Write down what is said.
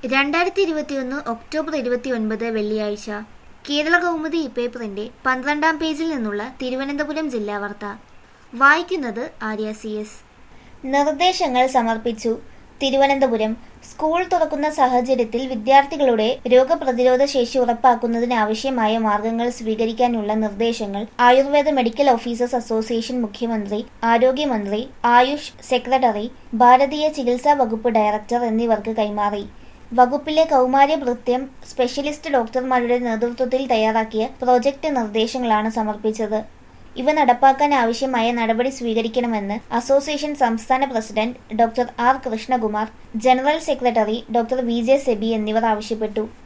രണ്ടായിരത്തി ഇരുപത്തിയൊന്ന് ഒക്ടോബർ ഇരുപത്തിയൊൻപത് വെള്ളിയാഴ്ച കേരള കൗമുദി പേപ്പറിന്റെ പന്ത്രണ്ടാം പേജിൽ നിന്നുള്ള തിരുവനന്തപുരം ജില്ലാ വാർത്ത വായിക്കുന്നത് ആര്യ സി എസ് നിർദ്ദേശങ്ങൾ സമർപ്പിച്ചു തിരുവനന്തപുരം സ്കൂൾ തുറക്കുന്ന സാഹചര്യത്തിൽ വിദ്യാർത്ഥികളുടെ രോഗപ്രതിരോധ ശേഷി ഉറപ്പാക്കുന്നതിന് ആവശ്യമായ മാർഗങ്ങൾ സ്വീകരിക്കാനുള്ള നിർദ്ദേശങ്ങൾ ആയുർവേദ മെഡിക്കൽ ഓഫീസേഴ്സ് അസോസിയേഷൻ മുഖ്യമന്ത്രി ആരോഗ്യമന്ത്രി ആയുഷ് സെക്രട്ടറി ഭാരതീയ ചികിത്സാ വകുപ്പ് ഡയറക്ടർ എന്നിവർക്ക് കൈമാറി വകുപ്പിലെ കൗമാര്യഭൃത്യം സ്പെഷ്യലിസ്റ്റ് ഡോക്ടർമാരുടെ നേതൃത്വത്തിൽ തയ്യാറാക്കിയ പ്രോജക്ട് നിർദ്ദേശങ്ങളാണ് സമർപ്പിച്ചത് ഇവ നടപ്പാക്കാൻ ആവശ്യമായ നടപടി സ്വീകരിക്കണമെന്ന് അസോസിയേഷൻ സംസ്ഥാന president doctor R Krishnakumar general secretary doctor V J Sebi എന്നിവർ ആവശ്യപ്പെട്ടു